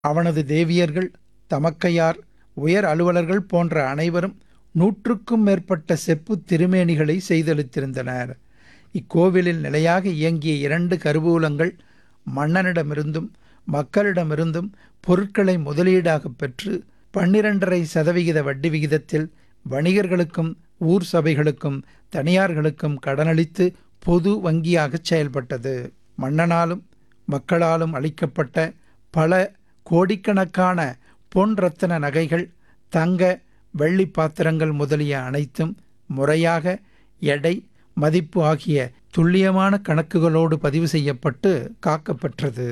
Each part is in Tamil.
அவனது தேவியர்கள் தமக்கையார் உயர் அலுவலர்கள் போன்ற அனைவரும் நூற்றுக்கும் மேற்பட்ட செப்பு திருமேனிகளை செய்தளித்திருந்தனர் இக்கோவிலில் நிலையாக இயங்கிய இரண்டு கருவூலங்கள் மன்னனிடமிருந்தும் மக்களிடமிருந்தும் பொருட்களை முதலீடாகப் பெற்று பன்னிரண்டரை சதவிகித வட்டி விகிதத்தில் வணிகர்களுக்கும் ஊர் சபைகளுக்கும் தனியார்களுக்கும் கடனளித்து பொது வங்கியாகச் செயல்பட்டது மன்னனாலும் மக்களாலும் அளிக்கப்பட்ட பல கோடிக்கணக்கான பொன் ரத்தின நகைகள் தங்க வெள்ளி பாத்திரங்கள் முதலிய அனைத்தும் முறையாக எடை மதிப்பு ஆகிய துல்லியமான கணக்குகளோடு பதிவு செய்யப்பட்டு காக்கப்பெற்றது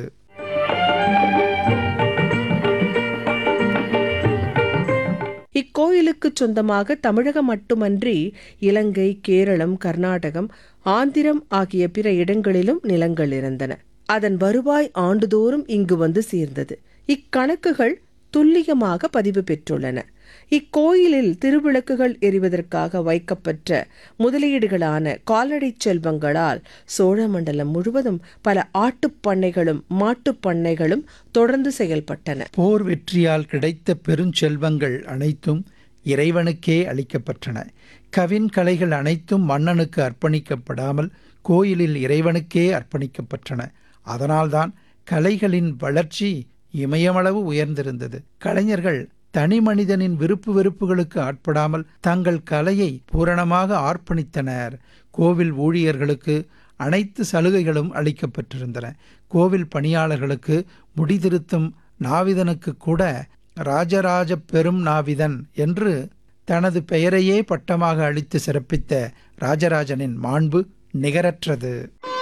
இக்கோயிலுக்குச் சொந்தமாக தமிழகம் மட்டுமன்றி இலங்கை கேரளம் கர்நாடகம் ஆந்திரம் ஆகிய பிற இடங்களிலும் நிலங்கள் இருந்தன அதன் வருவாய் ஆண்டுதோறும் இங்கு வந்து சேர்ந்தது இக்கணக்குகள் துல்லியமாக பதிவு பெற்றுள்ளன இக்கோயிலில் திருவிளக்குகள் எரிவதற்காக வைக்கப்பெற்ற முதலீடுகளான கால்நடை செல்வங்களால் சோழமண்டலம் முழுவதும் பல ஆட்டுப் பண்ணைகளும் மாட்டுப் பண்ணைகளும் தொடர்ந்து செயல்பட்டன போர் வெற்றியால் கிடைத்த பெருஞ்செல்வங்கள் அனைத்தும் இறைவனுக்கே அளிக்கப்பட்டன கவின் கலைகள் அனைத்தும் மன்னனுக்கு அர்ப்பணிக்கப்படாமல் கோயிலில் இறைவனுக்கே அர்ப்பணிக்கப்பட்டன அதனால்தான் கலைகளின் வளர்ச்சி இமயமளவு உயர்ந்திருந்தது கலைஞர்கள் தனி மனிதனின் விருப்பு வெறுப்புகளுக்கு ஆட்படாமல் தங்கள் கலையை பூரணமாக ஆர்ப்பணித்தனர் கோவில் ஊழியர்களுக்கு அனைத்து சலுகைகளும் அளிக்கப்பட்டிருந்தன கோவில் பணியாளர்களுக்கு முடிதிருத்தும் நாவிதனுக்கு கூட ராஜராஜ பெரும் நாவிதன் என்று தனது பெயரையே பட்டமாக அளித்து சிறப்பித்த ராஜராஜனின் மாண்பு நிகரற்றது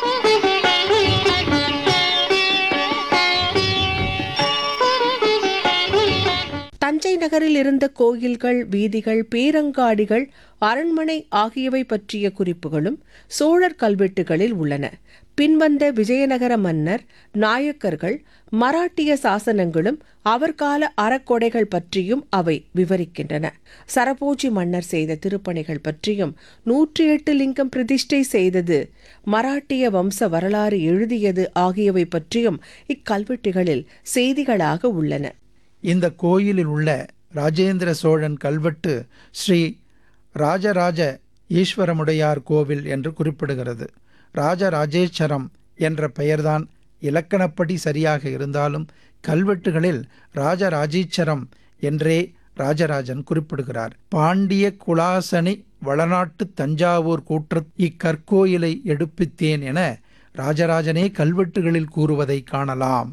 தஞ்சை நகரில் இருந்த கோயில்கள் வீதிகள் பேரங்காடிகள் அரண்மனை ஆகியவை பற்றிய குறிப்புகளும் சோழர் கல்வெட்டுகளில் உள்ளன பின்வந்த விஜயநகர மன்னர் நாயக்கர்கள் மராட்டிய சாசனங்களும் அவர்கால அறக்கொடைகள் பற்றியும் அவை விவரிக்கின்றன சரபோஜி மன்னர் செய்த திருப்பணிகள் பற்றியும் நூற்றி எட்டு லிங்கம் பிரதிஷ்டை செய்தது மராட்டிய வம்ச வரலாறு எழுதியது ஆகியவை பற்றியும் இக்கல்வெட்டுகளில் செய்திகளாக உள்ளன இந்த கோயிலில் உள்ள ராஜேந்திர சோழன் கல்வெட்டு ஸ்ரீ ராஜராஜ ஈஸ்வரமுடையார் கோவில் என்று குறிப்பிடுகிறது ராஜராஜேஸ்வரம் என்ற பெயர்தான் இலக்கணப்படி சரியாக இருந்தாலும் கல்வெட்டுகளில் ராஜராஜீச்சரம் என்றே ராஜராஜன் குறிப்பிடுகிறார் பாண்டிய குலாசனி வளநாட்டு தஞ்சாவூர் கூற்று இக்கற்கோயிலை எடுப்பித்தேன் என ராஜராஜனே கல்வெட்டுகளில் கூறுவதை காணலாம்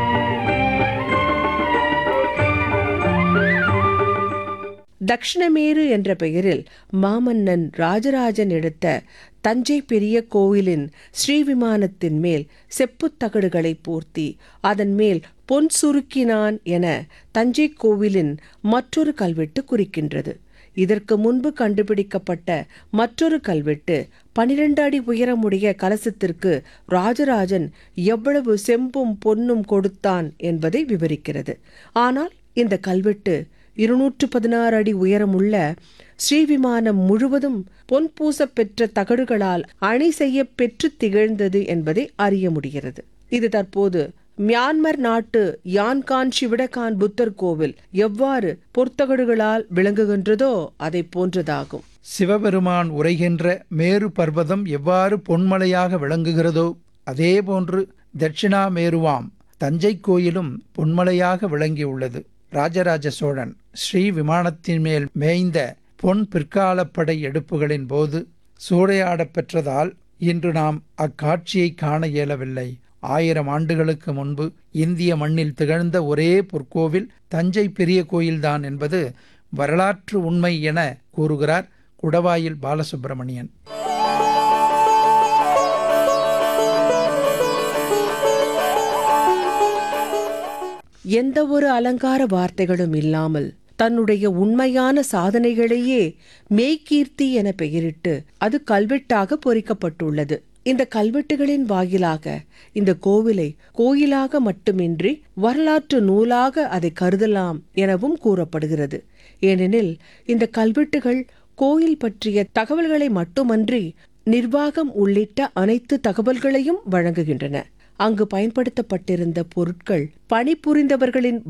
தக்ஷணமேரு என்ற பெயரில் மாமன்னன் ராஜராஜன் எடுத்த தஞ்சை பெரிய கோவிலின் ஸ்ரீவிமானத்தின் மேல் செப்புத் தகடுகளை போர்த்தி அதன் மேல் பொன் சுருக்கினான் என தஞ்சை கோவிலின் மற்றொரு கல்வெட்டு குறிக்கின்றது இதற்கு முன்பு கண்டுபிடிக்கப்பட்ட மற்றொரு கல்வெட்டு பனிரெண்டு அடி உயரமுடைய கலசத்திற்கு ராஜராஜன் எவ்வளவு செம்பும் பொன்னும் கொடுத்தான் என்பதை விவரிக்கிறது ஆனால் இந்த கல்வெட்டு இருநூற்று பதினாறு அடி உயரமுள்ள ஸ்ரீவிமானம் முழுவதும் பொன் பூசப் பெற்ற தகடுகளால் அணி செய்ய பெற்று திகழ்ந்தது என்பதை அறிய முடிகிறது இது தற்போது மியான்மர் நாட்டு யான்கான் சிவிடகான் புத்தர் கோவில் எவ்வாறு பொற்தகடுகளால் விளங்குகின்றதோ அதை போன்றதாகும் சிவபெருமான் உரைகின்ற மேரு பர்வதம் எவ்வாறு பொன்மலையாக விளங்குகிறதோ அதேபோன்று தட்சிணாமேருவாம் தஞ்சை கோயிலும் பொன்மலையாக விளங்கியுள்ளது ராஜராஜ சோழன் ஸ்ரீ விமானத்தின் மேல் மேய்ந்த பொன் பிற்காலப்படை எடுப்புகளின் போது சூறையாடப் பெற்றதால் இன்று நாம் அக்காட்சியை காண இயலவில்லை ஆயிரம் ஆண்டுகளுக்கு முன்பு இந்திய மண்ணில் திகழ்ந்த ஒரே பொற்கோவில் தஞ்சை பெரிய கோயில்தான் என்பது வரலாற்று உண்மை என கூறுகிறார் குடவாயில் பாலசுப்பிரமணியன் எந்த ஒரு அலங்கார வார்த்தைகளும் இல்லாமல் தன்னுடைய உண்மையான சாதனைகளையே மெய்கீர்த்தி என பெயரிட்டு அது கல்வெட்டாக பொறிக்கப்பட்டுள்ளது இந்த கல்வெட்டுகளின் வாயிலாக இந்த கோவிலை கோயிலாக மட்டுமின்றி வரலாற்று நூலாக அதை கருதலாம் எனவும் கூறப்படுகிறது ஏனெனில் இந்த கல்வெட்டுகள் கோயில் பற்றிய தகவல்களை மட்டுமன்றி நிர்வாகம் உள்ளிட்ட அனைத்து தகவல்களையும் வழங்குகின்றன அங்கு பயன்படுத்தப்பட்டிருந்த பொருட்கள் பணிபுரிந்தவர்களின்